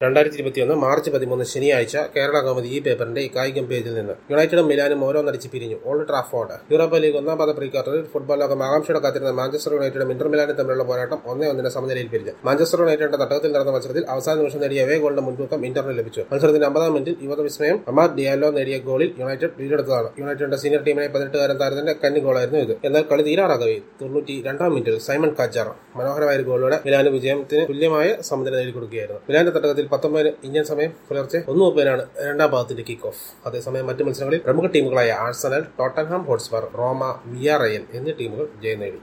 രണ്ടായിരത്തി ഇരുപത്തിയൊന്ന് മാർച്ച് പതിമൂന്ന് ശനിയാഴ്ച കേരള കൗമുദി ഈ പേപ്പറിന്റെ ഇക്കായികം പേജിൽ നിന്ന് യുണൈറ്റഡും മിലാനും ഓരോന്നടിച്ച് പിരിഞ്ഞു ഓൾഡ് ട്രാഫോർഡ് യൂറോപ്പ ലീഗ് ഒന്നാം പാദ പ്രീ ക്വാർട്ടറിൽ ഫുട്ബോൾ ലോകം ആകാംക്ഷയുടെ കാത്തിരുന്ന മാഞ്ചസ്റ്റർ യുണൈറ്റഡും ഇന്റർ മിലാനും തമ്മിലുള്ള പോരാട്ടം ഒന്നേ ഒന്നിന് സമനിലയിൽ പിരിഞ്ഞു മാഞ്ചസ്റ്റർ യുണൈറ്റഡിന്റെ തട്ടകത്തിൽ നടന്ന മത്സരത്തിൽ അവസാന നിമിഷം നേടിയ അവേ ഗോളിന്റെ മുൻതൂക്കം ഇന്ററിന് ലഭിച്ചു മത്സരത്തിന്റെ അമ്പതാം മിനിറ്റിൽ യുവത വിസ്മയം അമാദ് ഡിയാലോ നേടിയ ഗോളിൽ യുണൈറ്റഡ് ലീഡെടുത്തതാണ് യുണൈറ്റഡിന്റെ സീനിയർ ടീമിനെ പതിനെട്ടുകാരൻ താരത്തിന്റെ കന്നി ഗോളായിരുന്നു ഇത് എന്നാൽ കളി തീരാറാകവേ തൊണ്ണൂറ്റി രണ്ടാം മിനിറ്റിൽ സൈമൺ കാച്ചാറ മനോഹരമായ ഒരു ഗോളിലൂടെ മിലാന് വിജയത്തിന് തുല്യമായ സമനില നേടിക്കൊടുക്കുകയായിരുന്നു മിലാന്റെ തട്ടകത്തിൽ പത്തൊമ്പതിന് ഇന്ത്യൻ സമയം പുലർച്ചെ ഒന്ന് മുപ്പതിനാണ് രണ്ടാം ഭാഗത്തിന്റെ കിക്ക് ഓഫ് അതേസമയം മറ്റ് മത്സരങ്ങളിൽ പ്രമുഖ ടീമുകളായ Arsenal Tottenham Hotspur Roma Villarreal എന്നീ ടീമുകൾ ജയം നേടി